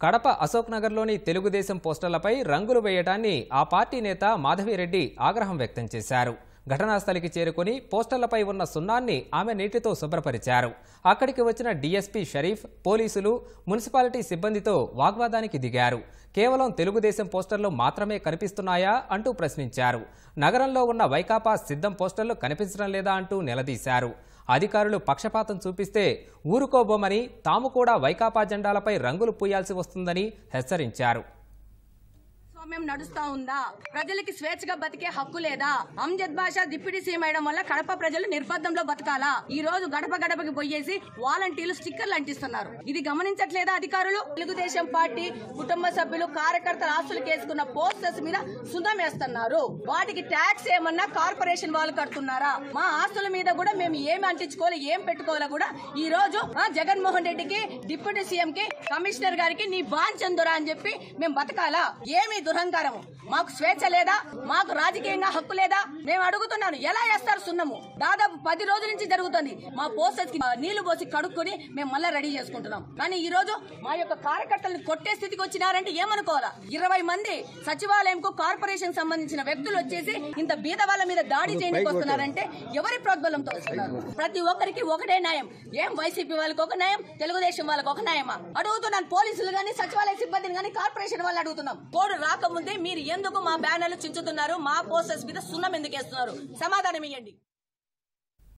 కడప అశోక్ నగర్లోని తెలుగుదేశం పోస్టర్లపై రంగులు వేయడాన్ని ఆ పార్టీ నేత మాధవిరెడ్డి ఆగ్రహం వ్యక్తం చేశారు ఘటనా స్థలికి చేరుకుని పోస్టర్లపై ఉన్న సున్నాన్ని ఆమె నీటితో శుభ్రపరిచారు అక్కడికి వచ్చిన డీఎస్పీ షరీఫ్ పోలీసులు మున్సిపాలిటీ సిబ్బందితో వాగ్వాదానికి దిగారు కేవలం తెలుగుదేశం పోస్టర్లు మాత్రమే కనిపిస్తున్నాయా అంటూ ప్రశ్నించారు నగరంలో ఉన్న వైకాపా సిద్ధం పోస్టర్లు కనిపించడం లేదా అంటూ నిలదీశారు అధికారులు పక్షపాతం చూపిస్తే ఊరుకోబోమని తాము కూడా వైకాపా జెండాలపై రంగులు పూయాల్సి వస్తుందని హెచ్చరించారు స్వామ్యం నడుస్తా ఉందా ప్రజలకి స్వేచ్ఛగా బతికే హక్కు లేదా అంజద్ భాష డిప్యూటీ సీఎం అయ్యడం వల్ల కడప ప్రజలు నిర్బంధంలో బతకాలా ఈ రోజు గడప గడపకి పోయేసి వాలంటీర్లు స్టిక్కర్లు అంటిస్తున్నారు ఇది గమనించట్లేదా అధికారులు తెలుగుదేశం పార్టీ కుటుంబ సభ్యులు కార్యకర్తల ఆస్తులు కేసుకున్న పోస్టర్స్ మీద సున్నం వేస్తున్నారు వాటికి ట్యాక్స్ ఏమన్నా కార్పొరేషన్ వాళ్ళు కడుతున్నారా మా ఆస్తుల మీద కూడా మేము ఏమి అంటించుకోవాలి ఏం పెట్టుకోవాలో కూడా ఈ రోజు ఆ, జగన్మోహన్ రెడ్డికి డిప్యూటీ సీఎం కి కమిషనర్ గారికి నీ బాంచందురా అని చెప్పి మేము బతకాలా ఏమి దురహంకారము మాకు స్వేచ్ఛ లేదా మాకు రాజకీయంగా హక్కు లేదా మేము అడుగుతున్నాను ఎలా వేస్తారు సున్నము దాదాపు పది రోజుల నుంచి జరుగుతుంది మా పోస్టర్స్ కి నీళ్లు పోసి కడుక్కొని మేము మళ్ళీ రెడీ చేసుకుంటున్నాం కానీ ఈ రోజు మా యొక్క కార్యకర్తలను కొట్టే స్థితికి వచ్చినారంటే ఏమనుకోవాలా ఇరవై మంది సచివాలయంకు కార్పొరేషన్ సంబంధించిన వ్యక్తులు వచ్చేసి ఇంత బీద వాళ్ళ మీద దాడి చేయడానికి వస్తున్నారంటే ఎవరి ప్రోద్బలంతో వస్తున్నారు ప్రతి ఒక్కరికి ఒకటే న్యాయం ఏం వైసీపీ వాళ్ళకి ఒక న్యాయం తెలుగుదేశం వాళ్ళకి ఒక న్యాయమా అడుగుతున్నాను పోలీసులు గానీ సచివాలయ సిబ్బందిని గానీ కార్పొరేషన్ వాళ్ళు అడుగుతున్నాం కోడ్ రాకముందే మీరు ఎందుకు మా బ్యానర్లు చించుతున్నారు మా పోస్టర్స్ మీద సున్నం ఎందుకు వేస్తున్నారు సమాధానం ఇవ్వండి